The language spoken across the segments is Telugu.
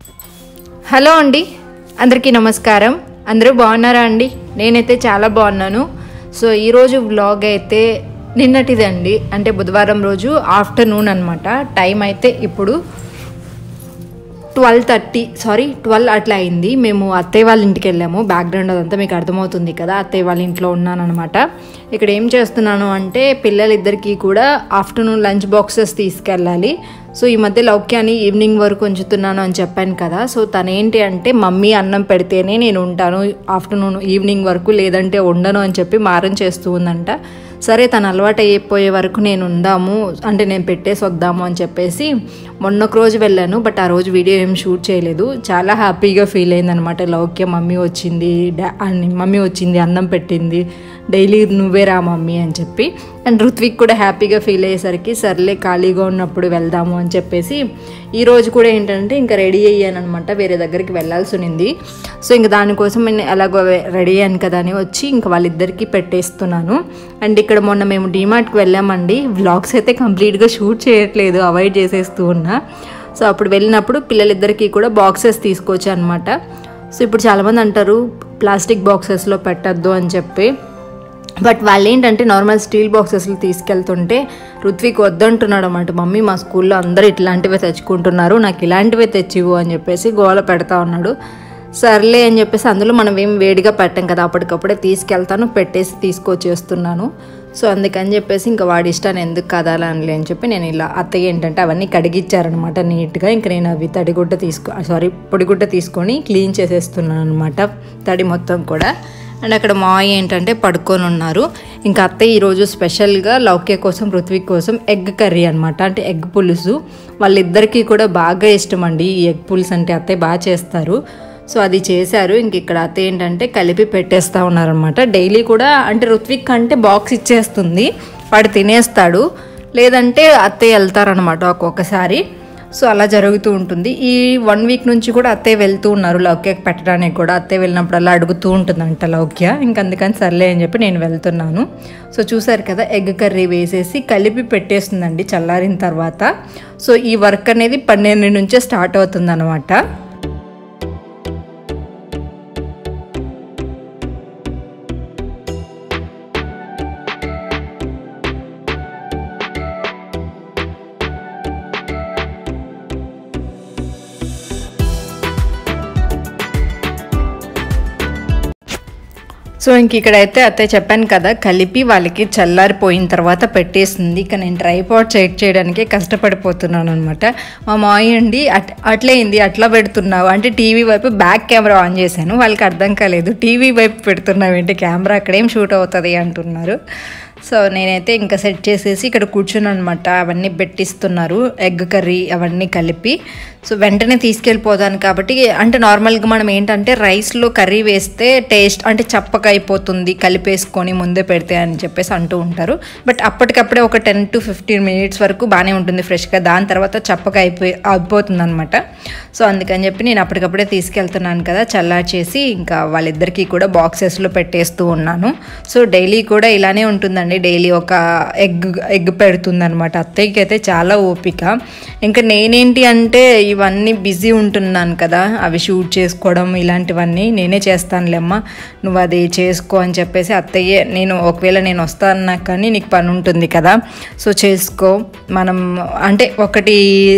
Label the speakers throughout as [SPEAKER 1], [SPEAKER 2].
[SPEAKER 1] హలో అండి అందరికీ నమస్కారం అందరూ బాగున్నారా అండి నేనైతే చాలా బాగున్నాను సో ఈరోజు వ్లాగ్ అయితే నిన్నటిదండి అంటే బుధవారం రోజు ఆఫ్టర్నూన్ అనమాట టైం అయితే ఇప్పుడు ట్వెల్వ్ థర్టీ సారీ ట్వెల్వ్ అట్లా అయింది మేము అత్తయ్య వాళ్ళ ఇంటికి వెళ్ళాము బ్యాక్గ్రౌండ్ అదంతా మీకు అర్థమవుతుంది కదా అత్తయ్య వాళ్ళ ఇంట్లో ఉన్నాను అనమాట ఇక్కడ ఏం చేస్తున్నాను అంటే పిల్లలిద్దరికీ కూడా ఆఫ్టర్నూన్ లంచ్ బాక్సెస్ తీసుకెళ్ళాలి సో ఈ మధ్య లౌక్యాన్ని ఈవినింగ్ వరకు ఉంచుతున్నాను అని చెప్పాను కదా సో తనేంటి అంటే మమ్మీ అన్నం పెడితేనే నేను ఉంటాను ఆఫ్టర్నూన్ ఈవినింగ్ వరకు లేదంటే ఉండను అని చెప్పి మారం చేస్తూ ఉందంట సరే తను అలవాటు అయిపోయే వరకు నేను ఉందాము అంటే నేను పెట్టేసి వద్దాము అని చెప్పేసి మొన్న ఒక రోజు వెళ్ళాను బట్ ఆ రోజు వీడియో ఏం షూట్ చేయలేదు చాలా హ్యాపీగా ఫీల్ అయిందనమాట లౌక్య మమ్మీ వచ్చింది డా- అని మమ్మీ వచ్చింది అన్నం పెట్టింది డైలీ నువ్వే రా మమ్మీ అని చెప్పి అండ్ ఋత్విక్ కూడా హ్యాపీగా ఫీల్ అయ్యేసరికి సర్లే ఖాళీగా ఉన్నప్పుడు వెళ్దాము అని చెప్పేసి ఈ రోజు కూడా ఏంటంటే ఇంకా రెడీ అయ్యాను అనమాట వేరే దగ్గరికి వెళ్ళాల్సి ఉన్నింది సో ఇంకా దానికోసం నేను ఎలాగో రెడీ అయ్యాను కదా అని వచ్చి ఇంకా వాళ్ళిద్దరికీ పెట్టేస్తున్నాను అండ్ ఇక్కడ మొన్న మేము డీమార్ట్కి వెళ్ళామండి వ్లాగ్స్ అయితే కంప్లీట్గా షూట్ చేయట్లేదు అవాయిడ్ చేసేస్తూ ఉన్నా సో అప్పుడు వెళ్ళినప్పుడు పిల్లలిద్దరికీ కూడా బాక్సెస్ తీసుకొచ్చా అనమాట సో ఇప్పుడు చాలామంది అంటారు ప్లాస్టిక్ బాక్సెస్లో పెట్టద్దు అని చెప్పి బట్ వాళ్ళు ఏంటంటే నార్మల్ స్టీల్ బాక్సెస్లు తీసుకెళ్తుంటే ఋత్విక్ వద్దంటున్నాడు అన్నమాట మమ్మీ మా స్కూల్లో అందరూ ఇట్లాంటివే తెచ్చుకుంటున్నారు నాకు ఇలాంటివే తెచ్చివు అని చెప్పేసి గోల పెడతా ఉన్నాడు సర్లే అని చెప్పేసి అందులో మనం ఏం వేడిగా పెట్టాం కదా అప్పటికప్పుడే తీసుకెళ్తాను పెట్టేసి తీసుకొచ్చేస్తున్నాను సో అందుకని చెప్పేసి ఇంకా వాడి ఇష్టాన్ని ఎందుకు కదాలనిలే అని చెప్పి నేను ఇలా అత్తయ్య ఏంటంటే అవన్నీ కడిగిచ్చారనమాట నీట్గా ఇంకా నేను అవి తడిగుడ్డ తీసుకో సారీ పొడిగుడ్డ తీసుకొని క్లీన్ చేసేస్తున్నాను అనమాట తడి మొత్తం కూడా అండ్ అక్కడ మాయ ఏంటంటే పడుకొని ఉన్నారు ఇంకా అత్తయ్య ఈరోజు స్పెషల్గా లౌక్య కోసం ఋత్విక్ కోసం ఎగ్ కర్రీ అనమాట అంటే ఎగ్ పులుసు వాళ్ళిద్దరికీ కూడా బాగా ఇష్టం అండి ఈ ఎగ్ పులుసు అంటే అత్తయ్య బాగా చేస్తారు సో అది చేశారు ఇంక ఇక్కడ అత్తయ్య ఏంటంటే కలిపి పెట్టేస్తూ ఉన్నారనమాట డైలీ కూడా అంటే ఋత్విక్ అంటే బాక్స్ ఇచ్చేస్తుంది వాడు తినేస్తాడు లేదంటే అత్తయ్య వెళ్తారనమాట ఒక్కొక్కసారి సో అలా జరుగుతూ ఉంటుంది ఈ వన్ వీక్ నుంచి కూడా అత్తయ్య వెళ్తూ ఉన్నారు లౌక్య పెట్టడానికి కూడా అత్తయ్య వెళ్ళినప్పుడు అలా అడుగుతూ ఉంటుందంట లౌక్య ఇంక అందుకని సర్లే అని చెప్పి నేను వెళ్తున్నాను సో చూసారు కదా ఎగ్ కర్రీ వేసేసి కలిపి పెట్టేస్తుందండి చల్లారిన తర్వాత సో ఈ వర్క్ అనేది పన్నెండు నుంచే స్టార్ట్ అవుతుంది అనమాట సో ఇంక ఇక్కడైతే అత్తయ్య చెప్పాను కదా కలిపి వాళ్ళకి చల్లారిపోయిన తర్వాత పెట్టేసింది ఇక నేను ట్రైపాడ్ చెక్ చేయడానికి కష్టపడిపోతున్నాను అనమాట మా మాయ అండి అట్ అట్లయింది అట్లా పెడుతున్నావు అంటే టీవీ వైపు బ్యాక్ కెమెరా ఆన్ చేశాను వాళ్ళకి అర్థం కాలేదు టీవీ వైపు పెడుతున్నావు ఏంటి కెమెరా అక్కడేం షూట్ అవుతుంది అంటున్నారు సో నేనైతే ఇంకా సెట్ చేసేసి ఇక్కడ కూర్చుని అనమాట అవన్నీ పెట్టిస్తున్నారు ఎగ్ కర్రీ అవన్నీ కలిపి సో వెంటనే తీసుకెళ్ళిపోతాను కాబట్టి అంటే నార్మల్గా మనం ఏంటంటే రైస్లో కర్రీ వేస్తే టేస్ట్ అంటే చప్పక అయిపోతుంది కలిపేసుకొని ముందే పెడితే అని చెప్పేసి అంటూ ఉంటారు బట్ అప్పటికప్పుడే ఒక టెన్ టు ఫిఫ్టీన్ మినిట్స్ వరకు బాగానే ఉంటుంది ఫ్రెష్గా దాని తర్వాత చప్పక అయిపోయి అయిపోతుంది అనమాట సో అందుకని చెప్పి నేను అప్పటికప్పుడే తీసుకెళ్తున్నాను కదా చల్లార్చేసి ఇంకా వాళ్ళిద్దరికీ కూడా బాక్సెస్లో పెట్టేస్తూ ఉన్నాను సో డైలీ కూడా ఇలానే ఉంటుందండి డైలీ ఒక ఎగ్ ఎగ్ పెడుతుంది అనమాట అత్తయ్యకి అయితే చాలా ఓపిక ఇంకా నేనేంటి అంటే ఇవన్నీ బిజీ ఉంటున్నాను కదా అవి షూట్ చేసుకోవడం ఇలాంటివన్నీ నేనే చేస్తానులేమ్మా నువ్వు అది చేసుకో అని చెప్పేసి అత్తయ్యే నేను ఒకవేళ నేను వస్తాను కానీ నీకు పని ఉంటుంది కదా సో చేసుకో మనం అంటే ఒకటి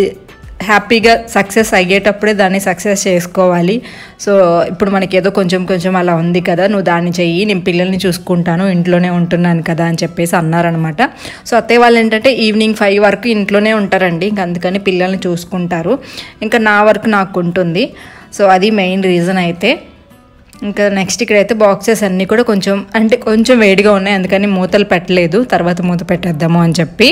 [SPEAKER 1] హ్యాపీగా సక్సెస్ అయ్యేటప్పుడే దాన్ని సక్సెస్ చేసుకోవాలి సో ఇప్పుడు మనకి ఏదో కొంచెం కొంచెం అలా ఉంది కదా నువ్వు దాన్ని చెయ్యి నేను పిల్లల్ని చూసుకుంటాను ఇంట్లోనే ఉంటున్నాను కదా అని చెప్పేసి అన్నారనమాట సో అత్తయ్య వాళ్ళు ఏంటంటే ఈవినింగ్ ఫైవ్ వరకు ఇంట్లోనే ఉంటారండి ఇంక అందుకని పిల్లల్ని చూసుకుంటారు ఇంకా నా వరకు నాకు ఉంటుంది సో అది మెయిన్ రీజన్ అయితే ఇంకా నెక్స్ట్ ఇక్కడైతే బాక్సెస్ అన్నీ కూడా కొంచెం అంటే కొంచెం వేడిగా ఉన్నాయి అందుకని మూతలు పెట్టలేదు తర్వాత మూత పెట్టేద్దాము అని చెప్పి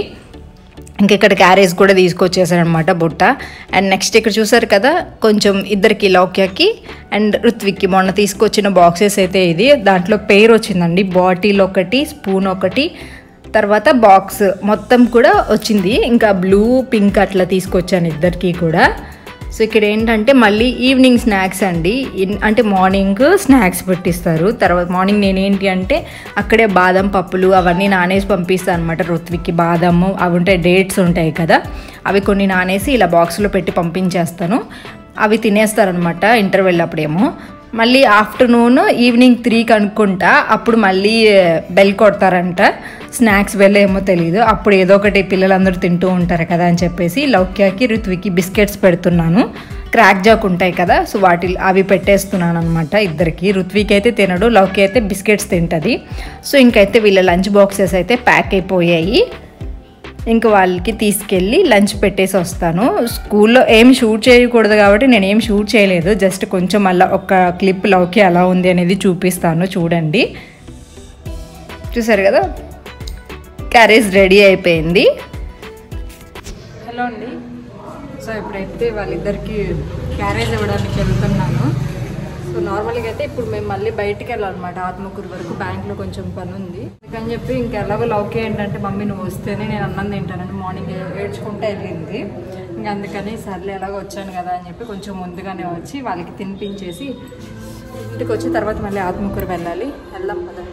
[SPEAKER 1] ఇంక ఇక్కడ క్యారేజ్ కూడా తీసుకొచ్చేసారనమాట బుట్ట అండ్ నెక్స్ట్ ఇక్కడ చూసారు కదా కొంచెం ఇద్దరికి లౌక్యకి అండ్ ఋత్విక్కి మొన్న తీసుకొచ్చిన బాక్సెస్ అయితే ఇది దాంట్లో పేరు వచ్చిందండి బాటిల్ ఒకటి స్పూన్ ఒకటి తర్వాత బాక్స్ మొత్తం కూడా వచ్చింది ఇంకా బ్లూ పింక్ అట్లా తీసుకొచ్చాను ఇద్దరికి కూడా సో ఇక్కడ ఏంటంటే మళ్ళీ ఈవినింగ్ స్నాక్స్ అండి ఇన్- అంటే మార్నింగ్ స్నాక్స్ పెట్టిస్తారు తర్వాత మార్నింగ్ నేనేంటి అంటే అక్కడే బాదం పప్పులు అవన్నీ నానేసి పంపిస్తాను అనమాట ఋత్విక్కి బాదము అవి ఉంటాయి డేట్స్ ఉంటాయి కదా అవి కొన్ని నానేసి ఇలా బాక్స్లో పెట్టి పంపించేస్తాను అవి తినేస్తారనమాట ఇంటర్వెల్ అప్పుడేమో మళ్ళీ ఆఫ్టర్నూన్ ఈవినింగ్ త్రీకి అనుకుంటా అప్పుడు మళ్ళీ బెల్ కొడతారంట స్నాక్స్ బెల్ ఏమో తెలియదు అప్పుడు ఏదో ఒకటి పిల్లలందరూ తింటూ ఉంటారు కదా అని చెప్పేసి లౌక్యాకి ఋత్వికి బిస్కెట్స్ పెడుతున్నాను క్రాక్ జాక్ ఉంటాయి కదా సో వాటి అవి పెట్టేస్తున్నాను అనమాట ఇద్దరికి ఋత్వికి అయితే తినడు లౌకి అయితే బిస్కెట్స్ తింటుంది సో ఇంకైతే వీళ్ళ లంచ్ బాక్సెస్ అయితే ప్యాక్ అయిపోయాయి ఇంక వాళ్ళకి తీసుకెళ్ళి లంచ్ పెట్టేసి వస్తాను స్కూల్లో ఏం షూట్ చేయకూడదు కాబట్టి నేను ఏం షూట్ చేయలేదు జస్ట్ కొంచెం అలా ఒక క్లిప్ లౌకి అలా ఉంది అనేది చూపిస్తాను చూడండి చూసారు కదా క్యారేజ్ రెడీ అయిపోయింది హలో అండి సో ఇప్పుడైతే వాళ్ళిద్దరికి క్యారేజ్ ఇవ్వడానికి వెళ్తున్నాను సో నార్మల్గా అయితే ఇప్పుడు మేము మళ్ళీ బయటికి వెళ్ళాలన్నమాట ఆత్మకూరు వరకు బ్యాంక్లో కొంచెం పని ఉంది అందుకని చెప్పి ఇంకెలాగో లౌకే ఏంటంటే మమ్మీ నువ్వు వస్తేనే నేను అన్నం తింటానని మార్నింగ్ ఏడ్చుకుంటే వెళ్ళింది ఇంకా అందుకని సర్లే ఎలాగో వచ్చాను కదా అని చెప్పి కొంచెం ముందుగానే వచ్చి వాళ్ళకి తినిపించేసి ఇంటికి వచ్చిన తర్వాత మళ్ళీ ఆత్మకూరు వెళ్ళాలి వెళ్దాం పదండి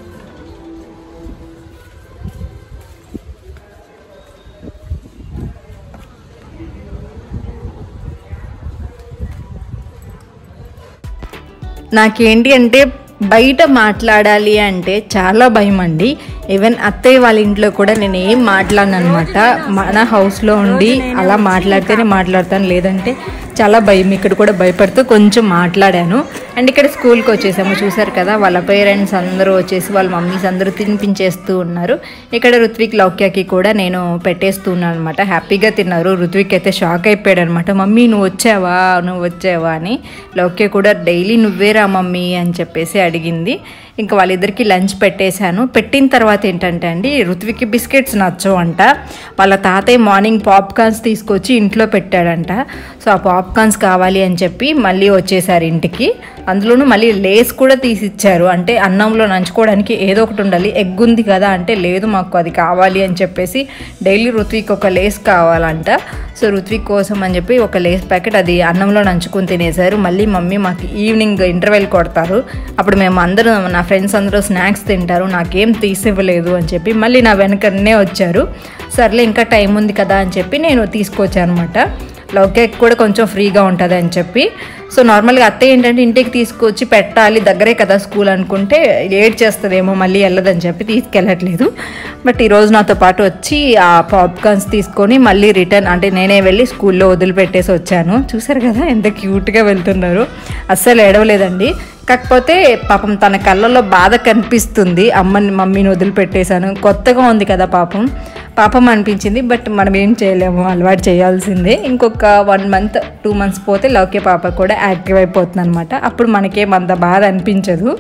[SPEAKER 1] నాకేంటి అంటే బయట మాట్లాడాలి అంటే చాలా భయం అండి ఈవెన్ అత్తయ్య వాళ్ళ ఇంట్లో కూడా నేను ఏం మాట్లాడను అనమాట మన హౌస్లో ఉండి అలా మాట్లాడితేనే మాట్లాడతాను లేదంటే చాలా భయం ఇక్కడ కూడా భయపడుతూ కొంచెం మాట్లాడాను అండ్ ఇక్కడ స్కూల్కి వచ్చేసాము చూసారు కదా వాళ్ళ పేరెంట్స్ అందరూ వచ్చేసి వాళ్ళ మమ్మీస్ అందరూ తినిపించేస్తూ ఉన్నారు ఇక్కడ ఋత్విక్ లౌక్యాకి కూడా నేను పెట్టేస్తూ ఉన్నాను అనమాట హ్యాపీగా తిన్నారు ఋత్విక్ అయితే షాక్ అయిపోయాడు అనమాట మమ్మీ నువ్వు వచ్చావా నువ్వు వచ్చావా అని లౌక్య కూడా డైలీ నువ్వేరా మమ్మీ అని చెప్పేసి అడిగింది ఇంకా వాళ్ళిద్దరికి లంచ్ పెట్టేశాను పెట్టిన తర్వాత ఏంటంటే అండి ఋత్విక్కి బిస్కెట్స్ నచ్చవు అంట వాళ్ళ తాతయ్య మార్నింగ్ పాప్కార్న్స్ తీసుకొచ్చి ఇంట్లో పెట్టాడంట సో ఆ పాప్కార్న్స్ కావాలి అని చెప్పి మళ్ళీ వచ్చేసారు ఇంటికి అందులోనూ మళ్ళీ లేస్ కూడా తీసిచ్చారు అంటే అన్నంలో నంచుకోవడానికి ఏదో ఒకటి ఉండాలి ఎగ్ ఉంది కదా అంటే లేదు మాకు అది కావాలి అని చెప్పేసి డైలీ ఋత్విక్ ఒక లేస్ కావాలంట సో ఋత్విక్ కోసం అని చెప్పి ఒక లేస్ ప్యాకెట్ అది అన్నంలో నంచుకొని తినేశారు మళ్ళీ మమ్మీ మాకు ఈవినింగ్ ఇంటర్వెల్ కొడతారు అప్పుడు మేము అందరూ నా ఫ్రెండ్స్ అందరూ స్నాక్స్ తింటారు నాకేం తీసివ్వలేదు అని చెప్పి మళ్ళీ నా వెనకనే వచ్చారు సర్లే ఇంకా టైం ఉంది కదా అని చెప్పి నేను తీసుకొచ్చాను అనమాట లవ్ కేక్ కూడా కొంచెం ఫ్రీగా ఉంటుంది అని చెప్పి సో నార్మల్గా అత్తయ్య ఏంటంటే ఇంటికి తీసుకొచ్చి పెట్టాలి దగ్గరే కదా స్కూల్ అనుకుంటే లేట్ చేస్తుందేమో మళ్ళీ వెళ్ళదని చెప్పి తీసుకెళ్ళట్లేదు బట్ ఈరోజు నాతో పాటు వచ్చి ఆ పాప్కార్న్స్ తీసుకొని మళ్ళీ రిటర్న్ అంటే నేనే వెళ్ళి స్కూల్లో వదిలిపెట్టేసి వచ్చాను చూసారు కదా ఎంత క్యూట్గా వెళ్తున్నారు అస్సలు ఏడవలేదండి కాకపోతే పాపం తన కళ్ళల్లో బాధ కనిపిస్తుంది అమ్మని మమ్మీని వదిలిపెట్టేశాను కొత్తగా ఉంది కదా పాపం పాపం అనిపించింది బట్ మనం ఏం చేయలేము అలవాటు చేయాల్సిందే ఇంకొక వన్ మంత్ టూ మంత్స్ పోతే లౌక్య పాప కూడా యాక్టివ్ అయిపోతుంది అనమాట అప్పుడు మనకేం అంత బాధ అనిపించదు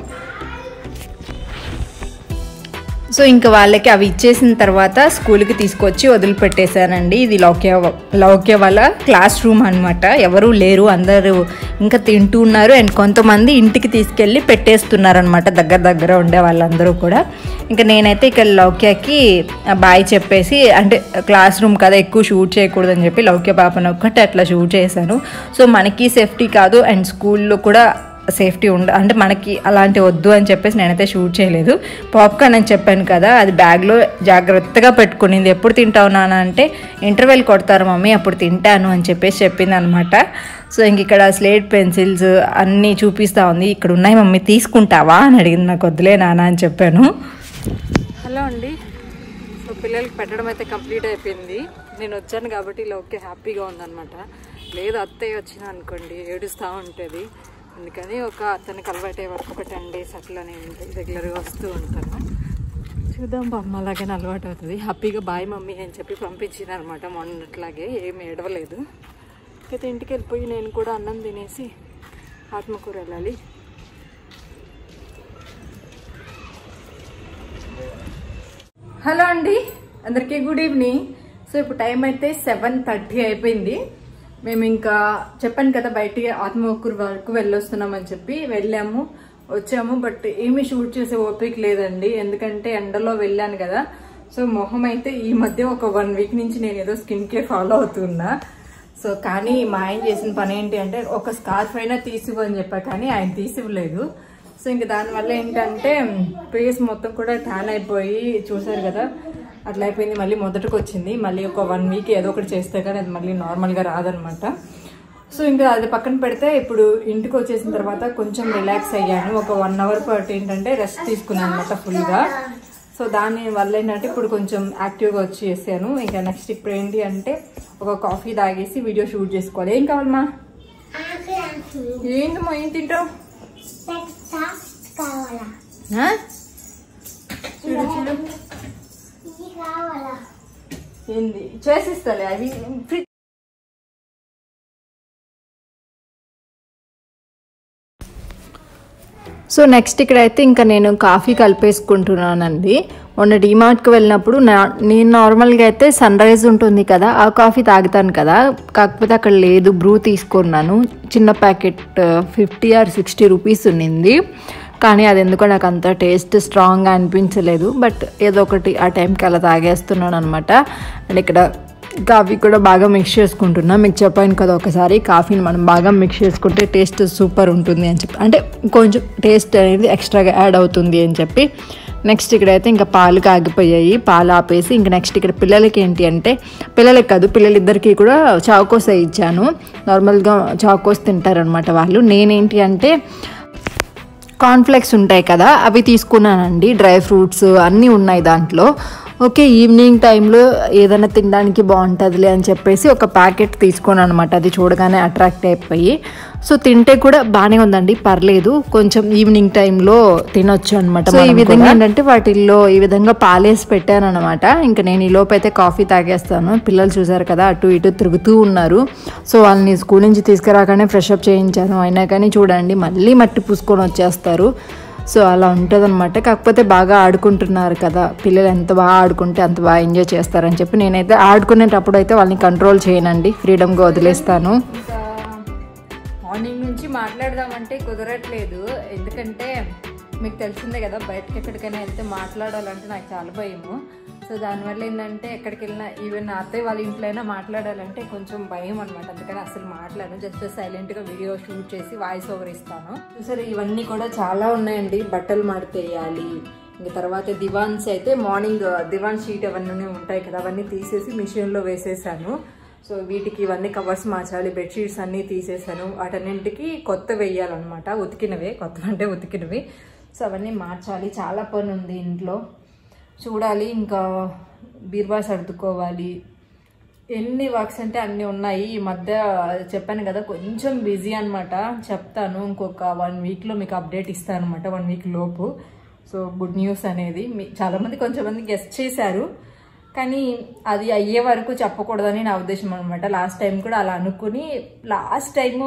[SPEAKER 1] సో ఇంకా వాళ్ళకి అవి ఇచ్చేసిన తర్వాత స్కూల్కి తీసుకొచ్చి వదిలిపెట్టేశానండి ఇది లౌక్య లౌక్య వాళ్ళ క్లాస్ రూమ్ అనమాట ఎవరు లేరు అందరూ ఇంకా తింటూ ఉన్నారు అండ్ కొంతమంది ఇంటికి తీసుకెళ్ళి పెట్టేస్తున్నారు అనమాట దగ్గర దగ్గర ఉండే వాళ్ళందరూ కూడా ఇంకా నేనైతే ఇక్కడ లౌక్యకి బాయ్ చెప్పేసి అంటే క్లాస్ రూమ్ కదా ఎక్కువ షూట్ చేయకూడదు అని చెప్పి లౌక్య పాపను ఒక్కటి అట్లా షూట్ చేశాను సో మనకి సేఫ్టీ కాదు అండ్ స్కూల్లో కూడా సేఫ్టీ ఉండ అంటే మనకి అలాంటి వద్దు అని చెప్పేసి నేనైతే షూట్ చేయలేదు పాప్కార్న్ అని చెప్పాను కదా అది బ్యాగ్లో జాగ్రత్తగా పెట్టుకునింది ఎప్పుడు తింటావు నాన్న అంటే ఇంటర్వెల్ కొడతారు మమ్మీ అప్పుడు తింటాను అని చెప్పేసి చెప్పింది అనమాట సో ఇంక ఇక్కడ స్లేట్ పెన్సిల్స్ అన్నీ చూపిస్తూ ఉంది ఇక్కడ ఉన్నాయి మమ్మీ తీసుకుంటావా అని అడిగింది నాకు వద్దులే నాన్న అని చెప్పాను హలో అండి సో పిల్లలకి పెట్టడం అయితే కంప్లీట్ అయిపోయింది నేను వచ్చాను కాబట్టి ఇలా ఓకే హ్యాపీగా ఉందన్నమాట లేదు అత్తయ్య వచ్చిన అనుకోండి ఏడుస్తూ ఉంటుంది అందుకని ఒక అతనికి అలవాటే వరకు ఒక టెన్ డేస్ అట్లా నేను రెగ్యులర్గా వస్తూ ఉంటాను చూద్దాం బామ్మ అలాగే అలవాటు అవుతుంది హ్యాపీగా బాయ్ మమ్మీ అని చెప్పి పంపించిన అనమాట మొన్నట్లాగే ఏమి ఏడవలేదు అయితే ఇంటికి వెళ్ళిపోయి నేను కూడా అన్నం తినేసి ఆత్మకూర వెళ్ళాలి హలో అండి అందరికీ గుడ్ ఈవినింగ్ సో ఇప్పుడు టైం అయితే సెవెన్ థర్టీ అయిపోయింది మేము ఇంకా చెప్పాను కదా బయటికి ఆత్మకూరు వరకు వెళ్ళొస్తున్నామని చెప్పి వెళ్ళాము వచ్చాము బట్ ఏమీ షూట్ చేసే ఓపిక లేదండి ఎందుకంటే ఎండలో వెళ్ళాను కదా సో మొహం అయితే ఈ మధ్య ఒక వన్ వీక్ నుంచి నేను ఏదో స్కిన్ కేర్ ఫాలో అవుతున్నా సో కానీ మా ఆయన చేసిన పని ఏంటి అంటే ఒక స్కార్ఫ్ అయినా తీసివ్వని చెప్పా కానీ ఆయన తీసివ్వలేదు సో ఇంక దానివల్ల ఏంటంటే ఫేస్ మొత్తం కూడా ట్యాన్ అయిపోయి చూసారు కదా అట్లా అయిపోయింది మళ్ళీ మొదటికి వచ్చింది మళ్ళీ ఒక వన్ వీక్ ఏదో ఒకటి చేస్తే కానీ అది మళ్ళీ నార్మల్గా రాదనమాట సో ఇంకా అది పక్కన పెడితే ఇప్పుడు ఇంటికి వచ్చేసిన తర్వాత కొంచెం రిలాక్స్ అయ్యాను ఒక వన్ అవర్ పాటు ఏంటంటే రెస్ట్ తీసుకున్నాను అనమాట ఫుల్గా సో దాని వల్ల ఏంటంటే ఇప్పుడు కొంచెం యాక్టివ్గా వచ్చి చేశాను ఇంకా నెక్స్ట్ ఇప్పుడు ఏంటి అంటే ఒక కాఫీ తాగేసి వీడియో షూట్ చేసుకోవాలి ఏం కావాలమ్మా ఏంటమ్మా ఏం తింటావు
[SPEAKER 2] కావాలా
[SPEAKER 1] ఆ? చూడు చూడు
[SPEAKER 2] ఇది కావాలా
[SPEAKER 1] ఏంది చేసిస్తాలే అవి ఫ్రీ సో నెక్స్ట్ ఇక్కడైతే ఇంకా నేను కాఫీ కలిపేసుకుంటున్నానండి మొన్న డిమార్ట్కి వెళ్ళినప్పుడు నా నేను నార్మల్గా అయితే సన్ రైజ్ ఉంటుంది కదా ఆ కాఫీ తాగుతాను కదా కాకపోతే అక్కడ లేదు బ్రూ తీసుకున్నాను చిన్న packet fifty or sixty rupees ఉన్నింది కానీ అది ఎందుకో నాకు అంత టేస్ట్ స్ట్రాంగ్గా అనిపించలేదు బట్ ఏదో ఒకటి ఆ టైంకి అలా తాగేస్తున్నాను అనమాట అండ్ ఇక్కడ కాఫీ కూడా బాగా మిక్స్ చేసుకుంటున్నా మీకు చెప్పాను కదా ఒకసారి కాఫీని మనం బాగా మిక్స్ చేసుకుంటే టేస్ట్ సూపర్ ఉంటుంది అని చెప్పి అంటే కొంచెం టేస్ట్ అనేది ఎక్స్ట్రాగా యాడ్ అవుతుంది అని చెప్పి నెక్స్ట్ ఇక్కడైతే ఇంకా పాలు కాగిపోయాయి పాలు ఆపేసి ఇంకా నెక్స్ట్ ఇక్కడ పిల్లలకి ఏంటి అంటే పిల్లలకి కాదు పిల్లలిద్దరికీ కూడా చాకోస్ ఇచ్చాను నార్మల్గా చాకోస్ తింటారనమాట వాళ్ళు నేనేంటి అంటే కార్న్ఫ్లెక్స్ ఉంటాయి కదా అవి తీసుకున్నానండి డ్రై ఫ్రూట్స్ అన్నీ ఉన్నాయి దాంట్లో ఓకే ఈవినింగ్ టైంలో ఏదైనా తినడానికి బాగుంటుందిలే అని చెప్పేసి ఒక ప్యాకెట్ తీసుకున్నాను అనమాట అది చూడగానే అట్రాక్ట్ అయిపోయి సో తింటే కూడా బాగానే ఉందండి పర్లేదు కొంచెం ఈవినింగ్ టైంలో తినొచ్చు అనమాట సో ఈ విధంగా ఏంటంటే వాటిల్లో ఈ విధంగా పాలేసి పెట్టాను అనమాట ఇంకా నేను ఈ లోపు అయితే కాఫీ తాగేస్తాను పిల్లలు చూసారు కదా అటు ఇటు తిరుగుతూ ఉన్నారు సో వాళ్ళని స్కూల్ నుంచి తీసుకురాగానే ఫ్రెష్ అప్ చేయించాను అయినా కానీ చూడండి మళ్ళీ మట్టి పూసుకొని వచ్చేస్తారు సో అలా ఉంటుందన్నమాట కాకపోతే బాగా ఆడుకుంటున్నారు కదా పిల్లలు ఎంత బాగా ఆడుకుంటే అంత బాగా ఎంజాయ్ చేస్తారని చెప్పి నేనైతే ఆడుకునేటప్పుడు అయితే వాళ్ళని కంట్రోల్ చేయనండి ఫ్రీడమ్గా వదిలేస్తాను మార్నింగ్ నుంచి మాట్లాడదామంటే కుదరట్లేదు ఎందుకంటే మీకు తెలిసిందే కదా బయటకి ఎక్కడికైనా వెళ్తే మాట్లాడాలంటే నాకు చాలా భయము సో దానివల్ల ఏంటంటే ఎక్కడికి వెళ్ళినా ఈవెన్ నా అత్తయ్య వాళ్ళ ఇంట్లో అయినా మాట్లాడాలంటే కొంచెం భయం అనమాట అందుకని అసలు మాట్లాడను జస్ట్ సైలెంట్గా వీడియో షూట్ చేసి వాయిస్ ఓవర్ ఇస్తాను సరే ఇవన్నీ కూడా చాలా ఉన్నాయండి బట్టలు మడతేయాలి ఇంకా తర్వాత దివాన్స్ అయితే మార్నింగ్ దివాన్ షీట్ అవన్నీ ఉంటాయి కదా అవన్నీ తీసేసి మిషన్లో వేసేసాను సో వీటికి ఇవన్నీ కవర్స్ మార్చాలి బెడ్షీట్స్ అన్నీ తీసేసాను వాటన్నింటికి కొత్త వేయాలన్నమాట ఉతికినవే కొత్త అంటే ఉతికినవి సో అవన్నీ మార్చాలి చాలా పని ఉంది ఇంట్లో చూడాలి ఇంకా బీర్వా సర్దుకోవాలి ఎన్ని వర్క్స్ అంటే అన్నీ ఉన్నాయి ఈ మధ్య చెప్పాను కదా కొంచెం బిజీ అనమాట చెప్తాను ఇంకొక వన్ వీక్లో మీకు అప్డేట్ ఇస్తాను అనమాట వన్ వీక్ లోపు సో గుడ్ న్యూస్ అనేది మీ చాలామంది కొంచెం మంది గెస్ట్ చేశారు కానీ అది అయ్యే వరకు చెప్పకూడదని నా ఉద్దేశం అనమాట లాస్ట్ టైం కూడా అలా అనుకుని లాస్ట్ టైము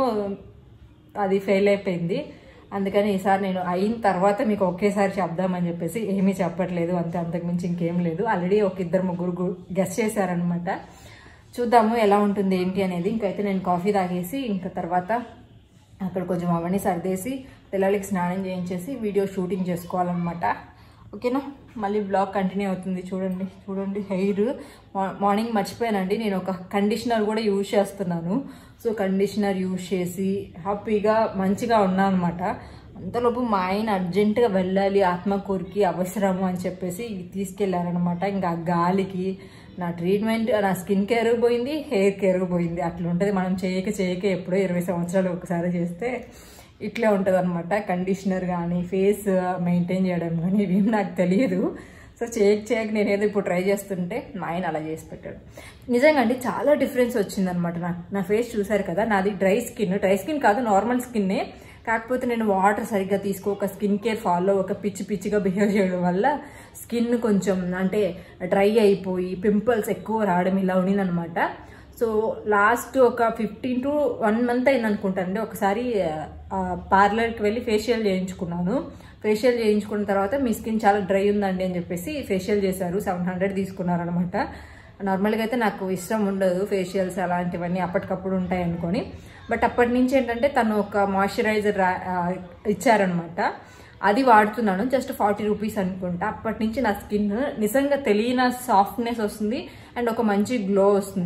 [SPEAKER 1] అది ఫెయిల్ అయిపోయింది అందుకని ఈసారి నేను అయిన తర్వాత మీకు ఒకేసారి చెప్దామని చెప్పేసి ఏమీ చెప్పట్లేదు అంతే అంతకుమించి ఇంకేం లేదు ఆల్రెడీ ఒక ఇద్దరు ముగ్గురు గెస్ట్ చేశారనమాట చూద్దాము ఎలా ఉంటుంది ఏంటి అనేది ఇంకైతే నేను కాఫీ తాగేసి ఇంకా తర్వాత అక్కడ కొంచెం అవన్నీ సర్దేసి పిల్లలకి స్నానం చేయించేసి వీడియో షూటింగ్ చేసుకోవాలన్నమాట ఓకేనా మళ్ళీ బ్లాగ్ కంటిన్యూ అవుతుంది చూడండి చూడండి హెయిర్ మార్నింగ్ మర్చిపోయానండి నేను ఒక కండిషనర్ కూడా యూజ్ చేస్తున్నాను సో కండిషనర్ యూజ్ చేసి హ్యాపీగా మంచిగా ఉన్నాను అనమాట అంతలోపు మా ఆయన అర్జెంటుగా వెళ్ళాలి ఆత్మకూరికి అవసరము అని చెప్పేసి తీసుకెళ్లారనమాట ఇంకా ఆ గాలికి నా ట్రీట్మెంట్ నా స్కిన్ కేర్ పోయింది హెయిర్ కేర్ పోయింది అట్లా ఉంటుంది మనం చేయక చేయక ఎప్పుడో ఇరవై సంవత్సరాలు ఒకసారి చేస్తే ఇట్లే ఉంటుంది అనమాట కండిషనర్ కానీ ఫేస్ మెయింటైన్ చేయడం కానీ ఇవేం నాకు తెలియదు సో చేయక చేయక నేను ఏదో ఇప్పుడు ట్రై చేస్తుంటే మా ఆయన అలా చేసి పెట్టాడు నిజంగా అండి చాలా డిఫరెన్స్ వచ్చిందనమాట నాకు నా ఫేస్ చూసారు కదా నాది డ్రై స్కిన్ డ్రై స్కిన్ కాదు నార్మల్ స్కిన్నే కాకపోతే నేను వాటర్ సరిగ్గా తీసుకో ఒక స్కిన్ కేర్ ఫాలో ఒక పిచ్చి పిచ్చిగా బిహేవ్ చేయడం వల్ల స్కిన్ కొంచెం అంటే డ్రై అయిపోయి పింపుల్స్ ఎక్కువ రావడం ఇలా ఉండిందనమాట సో లాస్ట్ ఒక ఫిఫ్టీన్ టు వన్ మంత్ అయింది అనుకుంటానండి ఒకసారి పార్లర్కి వెళ్ళి ఫేషియల్ చేయించుకున్నాను ఫేషియల్ చేయించుకున్న తర్వాత మీ స్కిన్ చాలా డ్రై ఉందండి అని చెప్పేసి ఫేషియల్ చేశారు సెవెన్ హండ్రెడ్ తీసుకున్నారనమాట నార్మల్గా అయితే నాకు ఇష్టం ఉండదు ఫేషియల్స్ అలాంటివన్నీ అప్పటికప్పుడు ఉంటాయి అనుకొని బట్ అప్పటి నుంచి ఏంటంటే తను ఒక మాయిశ్చరైజర్ ఇచ్చారనమాట అది వాడుతున్నాను జస్ట్ ఫార్టీ రూపీస్ అనుకుంటా అప్పటి నుంచి నా స్కిన్ నిజంగా తెలియని సాఫ్ట్నెస్ వస్తుంది అండ్ ఒక మంచి గ్లో వస్తుంది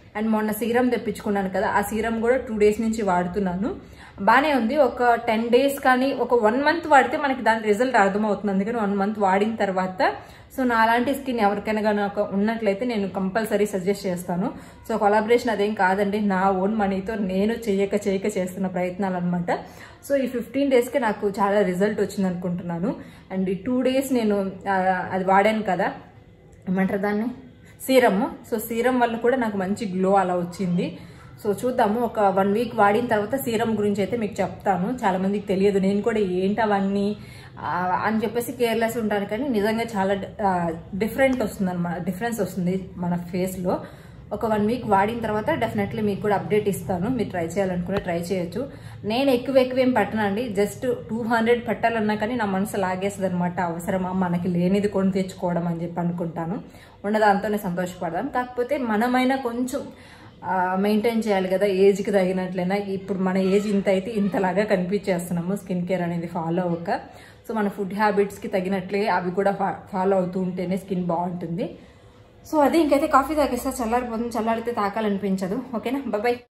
[SPEAKER 1] అండ్ మొన్న సీరం తెప్పించుకున్నాను కదా ఆ సీరం కూడా టూ డేస్ నుంచి వాడుతున్నాను బాగానే ఉంది ఒక టెన్ డేస్ కానీ ఒక వన్ మంత్ వాడితే మనకి దాని రిజల్ట్ అర్థమవుతుంది అందుకని వన్ మంత్ వాడిన తర్వాత సో నా అలాంటి స్కిన్ ఎవరికైనా కానీ ఒక ఉన్నట్లయితే నేను కంపల్సరీ సజెస్ట్ చేస్తాను సో కొలాబరేషన్ అదేం కాదండి నా ఓన్ మనీతో నేను చేయక చేయక చేస్తున్న ప్రయత్నాలు అనమాట సో ఈ ఫిఫ్టీన్ డేస్కి నాకు చాలా రిజల్ట్ వచ్చింది అనుకుంటున్నాను అండ్ ఈ టూ డేస్ నేను ఆ, అది వాడాను కదా ఏమంటారు దాన్ని సీరమ్ సో సీరం వల్ల కూడా నాకు మంచి గ్లో అలా వచ్చింది సో చూద్దాము ఒక వన్ వీక్ వాడిన తర్వాత సీరం గురించి అయితే మీకు చెప్తాను చాలా మందికి తెలియదు నేను కూడా ఏంటి అవన్నీ ఆ, అని చెప్పేసి కేర్లెస్ ఉంటాను కానీ నిజంగా చాలా డిఫరెంట్ వస్తుంది అనమాట డిఫరెన్స్ వస్తుంది మన ఫేస్లో ఒక వన్ వీక్ వాడిన తర్వాత డెఫినెట్లీ మీకు కూడా అప్డేట్ ఇస్తాను మీరు ట్రై చేయాలనుకుంటే ట్రై చేయొచ్చు నేను ఎక్కువ ఎక్కువ ఏం పట్టనండి జస్ట్ టూ హండ్రెడ్ పెట్టాలన్నా కానీ నా మనసు లాగేస్తుంది అనమాట అవసరమా మనకి లేనిది కొని తెచ్చుకోవడం అని చెప్పి అనుకుంటాను ఉన్నదాంతోనే సంతోషపడదాం కాకపోతే మనమైనా కొంచెం మెయింటైన్ చేయాలి కదా ఏజ్కి తగినట్లయినా ఇప్పుడు మన ఏజ్ ఇంత అయితే ఇంతలాగా కనిపించేస్తున్నాము స్కిన్ కేర్ అనేది ఫాలో అవ్వక సో మన ఫుడ్ హ్యాబిట్స్కి తగినట్లే అవి కూడా ఫాలో అవుతూ ఉంటేనే స్కిన్ బాగుంటుంది సో అదే ఇంకైతే కాఫీ తాగేస్తా చల్లారిపోతుంది చల్లారితే తాకాలనిపించదు ఓకేనా బాయ్